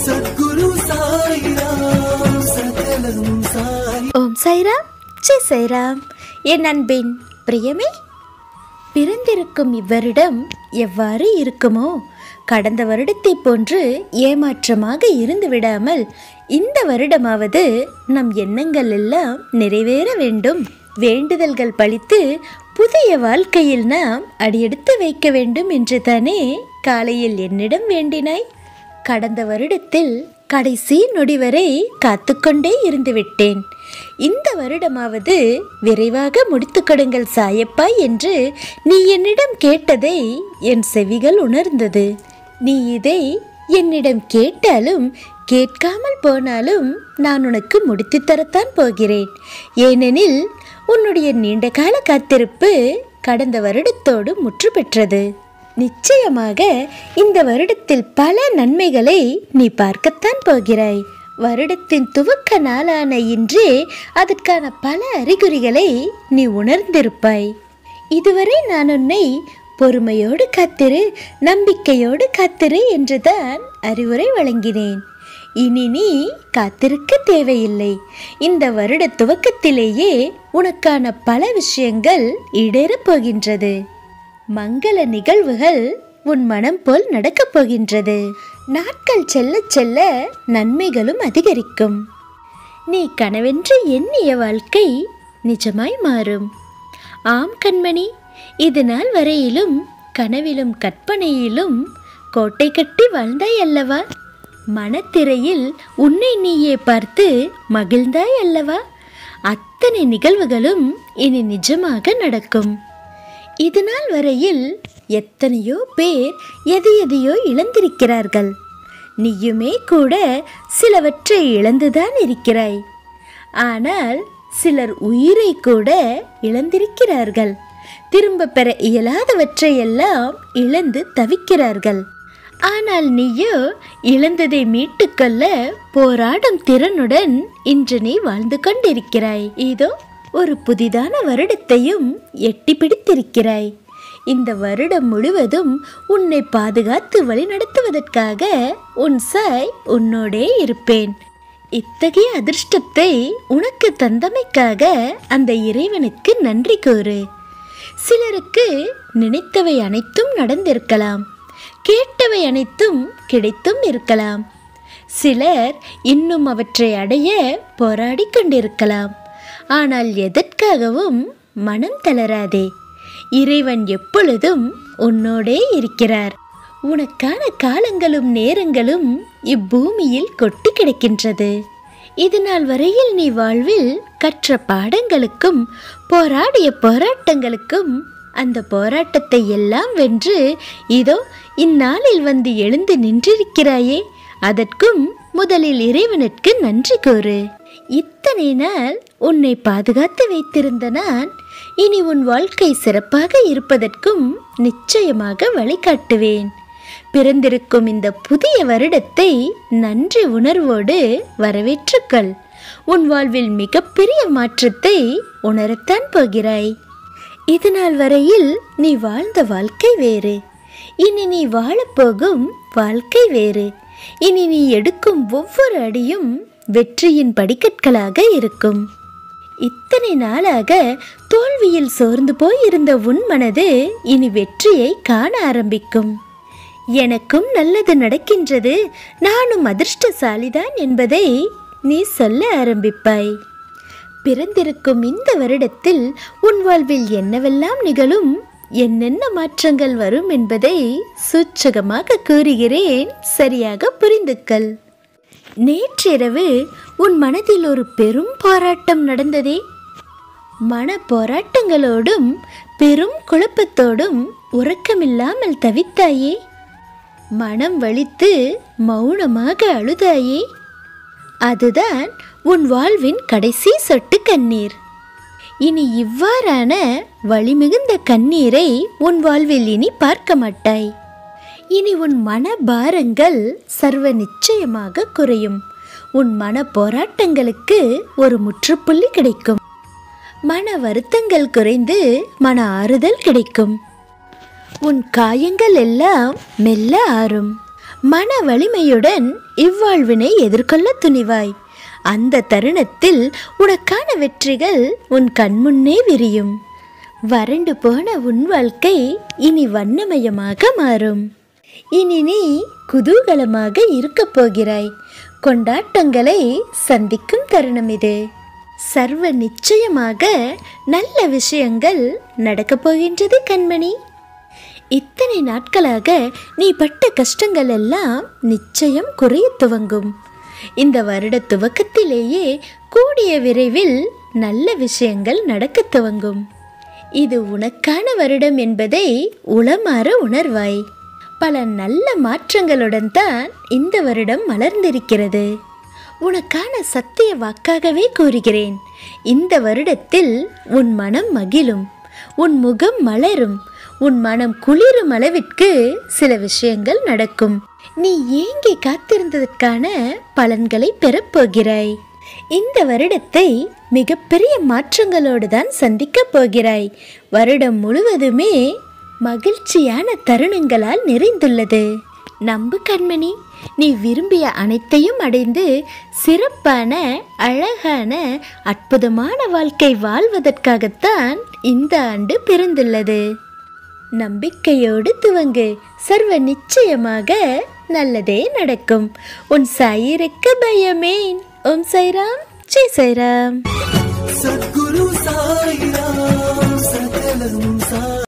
சத்குரு சாய்ராம் சகலம் சாய் ஓம் சைராம் ஜெய் சைராம் என் அன்பின் பிரியமே பிறந்திருக்கும் இவ்வருடம் எவ்வாறு இருக்குமோ கடந்த வருடத்தைப் போன்று ஏமாற்றமாக இருந்து விடாமல் இந்த வருடமாவது நம் எண்ணங்கள் எல்லாம் நிறைவேற வேண்டும் வேண்டுதல்கள் பழித்து புதிய வாழ்க்கையில் நாம் அடியெடுத்து வைக்க வேண்டும் என்று தானே காலையில் என்னிடம் வேண்டினாய் கடந்த வருடத்தில் கடைசி நொடி வரை காத்துக்கொண்டே இருந்து விட்டேன் இந்த வருடமாவது விரைவாக முடித்து கொடுங்கள் சாயப்பா என்று நீ என்னிடம் கேட்டதை என் செவிகள் உணர்ந்தது நீ இதை என்னிடம் கேட்டாலும் கேட்காமல் போனாலும் நான் உனக்கு முடித்து தரத்தான் போகிறேன் ஏனெனில் உன்னுடைய நீண்டகால காத்திருப்பு கடந்த வருடத்தோடு முற்று பெற்றது நிச்சயமாக இந்த வருடத்தில் பல நன்மைகளை நீ பார்க்கத்தான் போகிறாய் வருடத்தின் துவக்க நாளான இன்றே அதற்கான பல அறிகுறிகளை நீ உணர்ந்திருப்பாய் இதுவரை நான் உன்னை பொறுமையோடு காத்திரு நம்பிக்கையோடு காத்திரு என்றுதான் அறிவுரை வழங்கினேன் இனி நீ காத்திருக்க தேவையில்லை இந்த வருட துவக்கத்திலேயே உனக்கான பல விஷயங்கள் இடேறப் போகின்றது மங்கள நிகழ்வுகள் உன் மனம் போல் நடக்கப் போகின்றது நாட்கள் செல்ல செல்ல நன்மைகளும் அதிகரிக்கும் நீ கனவென்று எண்ணிய வாழ்க்கை நிஜமாய் மாறும் ஆம் கண்மணி இது நாள் வரையிலும் கனவிலும் கற்பனையிலும் கோட்டை கட்டி வாழ்ந்தாய் அல்லவா மனத்திரையில் உன்னை நீயே பார்த்து மகிழ்ந்தாய் அல்லவா அத்தனை நிகழ்வுகளும் இனி நிஜமாக நடக்கும் இது நாள் வரையில் எத்தனையோ பேர் எது எதையோ இழந்திருக்கிறார்கள் நீயுமே கூட சிலவற்றை இழந்துதான் இருக்கிறாய் ஆனால் சிலர் உயிரை கூட இழந்திருக்கிறார்கள் திரும்ப பெற இயலாதவற்றை எல்லாம் இழந்து தவிக்கிறார்கள் ஆனால் நீயோ இழந்ததை மீட்டுக்கொள்ள போராடும் திறனுடன் இன்று நீ வாழ்ந்து கொண்டிருக்கிறாய் இதோ ஒரு புதிதான வருடத்தையும் எட்டி பிடித்திருக்கிறாய் இந்த வருடம் முழுவதும் உன்னை பாதுகாத்து வழிநடத்துவதற்காக உன் சாய் உன்னோடே இருப்பேன் இத்தகைய அதிர்ஷ்டத்தை உனக்கு தந்தமைக்காக அந்த இறைவனுக்கு நன்றி கூறு சிலருக்கு நினைத்தவை அனைத்தும் நடந்திருக்கலாம் கேட்டவை அனைத்தும் கிடைத்தும் இருக்கலாம் சிலர் இன்னும் அவற்றை அடைய போராடி கொண்டிருக்கலாம் ஆனால் எதற்காகவும் மனம் தளராதே இறைவன் எப்பொழுதும் உன்னோடே இருக்கிறார் உனக்கான காலங்களும் நேரங்களும் இப்பூமியில் கொட்டி கிடக்கின்றது இது நாள் வரையில் நீ வாழ்வில் கற்ற பாடங்களுக்கும் போராடிய போராட்டங்களுக்கும் அந்த போராட்டத்தை எல்லாம் வென்று இதோ இந்நாளில் வந்து எழுந்து நின்றிருக்கிறாயே அதற்கும் முதலில் இறைவனுக்கு நன்றி கூறு இத்தனை நாள் உன்னை பாதுகாத்து வைத்திருந்த நான் இனி உன் வாழ்க்கை சிறப்பாக இருப்பதற்கும் நிச்சயமாக வழிகாட்டுவேன் பிறந்திருக்கும் இந்த புதிய வருடத்தை நன்றி உணர்வோடு வரவேற்றுக்கொள் உன் வாழ்வில் மிகப்பெரிய மாற்றத்தை உணரத்தான் போகிறாய் இது நாள் வரையில் நீ வாழ்ந்த வாழ்க்கை வேறு இனி நீ வாழப்போகும் வாழ்க்கை வேறு இனி நீ எடுக்கும் ஒவ்வொரு அடியும் வெற்றியின் படிக்கற்களாக இருக்கும் இத்தனை நாளாக தோல்வியில் சோர்ந்து போயிருந்த உன் மனது இனி வெற்றியை காண ஆரம்பிக்கும் எனக்கும் நல்லது நடக்கின்றது நானும் அதிர்ஷ்டசாலிதான் என்பதை நீ சொல்ல ஆரம்பிப்பாய் பிறந்திருக்கும் இந்த வருடத்தில் உன் வாழ்வில் என்னவெல்லாம் நிகழும் என்னென்ன மாற்றங்கள் வரும் என்பதை சூச்சகமாக கூறுகிறேன் சரியாக புரிந்துக்கல் நேற்றிரவு உன் மனதில் ஒரு பெரும் போராட்டம் நடந்ததே மன போராட்டங்களோடும் பெரும் குழப்பத்தோடும் உறக்கமில்லாமல் தவித்தாயே மனம் வலித்து மௌனமாக அழுதாயே அதுதான் உன் வாழ்வின் கடைசி சொட்டு கண்ணீர் இனி இவ்வாறான வலிமிகுந்த கண்ணீரை உன் வாழ்வில் இனி பார்க்க மாட்டாய் இனி உன் மன பாரங்கள் சர்வ நிச்சயமாக குறையும் உன் மன போராட்டங்களுக்கு ஒரு முற்றுப்புள்ளி கிடைக்கும் மன வருத்தங்கள் குறைந்து மன ஆறுதல் கிடைக்கும் உன் காயங்கள் எல்லாம் மெல்ல ஆறும் மன வலிமையுடன் இவ்வாழ்வினை எதிர்கொள்ள துணிவாய் அந்த தருணத்தில் உனக்கான வெற்றிகள் உன் கண்முன்னே விரியும் வறண்டு போன உன் வாழ்க்கை இனி வண்ணமயமாக மாறும் இனி நீ குதூகலமாக இருக்கப் போகிறாய் கொண்டாட்டங்களை சந்திக்கும் தருணம் இது சர்வ நிச்சயமாக நல்ல விஷயங்கள் நடக்கப் போகின்றது கண்மணி இத்தனை நாட்களாக நீ பட்ட கஷ்டங்கள் எல்லாம் நிச்சயம் குறைய துவங்கும் இந்த வருட துவக்கத்திலேயே கூடிய விரைவில் நல்ல விஷயங்கள் நடக்கத் துவங்கும் இது உனக்கான வருடம் என்பதை உளமாற உணர்வாய் பல நல்ல மாற்றங்களுடன் தான் இந்த வருடம் மலர்ந்திருக்கிறது உனக்கான சத்திய வாக்காகவே கூறுகிறேன் இந்த வருடத்தில் உன் மனம் மகிழும் உன் முகம் மலரும் உன் மனம் குளிரும் அளவிற்கு சில விஷயங்கள் நடக்கும் நீ ஏங்கி காத்திருந்ததற்கான பலன்களை பெறப்போகிறாய் இந்த வருடத்தை மிகப்பெரிய மாற்றங்களோடு தான் சந்திக்கப் போகிறாய் வருடம் முழுவதுமே மகிழ்ச்சியான தருணங்களால் நிறைந்துள்ளது நம்பு கண்மணி நீ விரும்பிய அனைத்தையும் அடைந்து சிறப்பான அழகான அற்புதமான வாழ்க்கை வாழ்வதற்காகத்தான் இந்த ஆண்டு பிறந்துள்ளது நம்பிக்கையோடு துவங்கு சர்வ நிச்சயமாக நல்லதே நடக்கும் உன் சாயிருக்கு பயமேன் ஓம் சைராம் ஜெய் சைராம் சத்குரு சாயிராம் சகலம் சாய்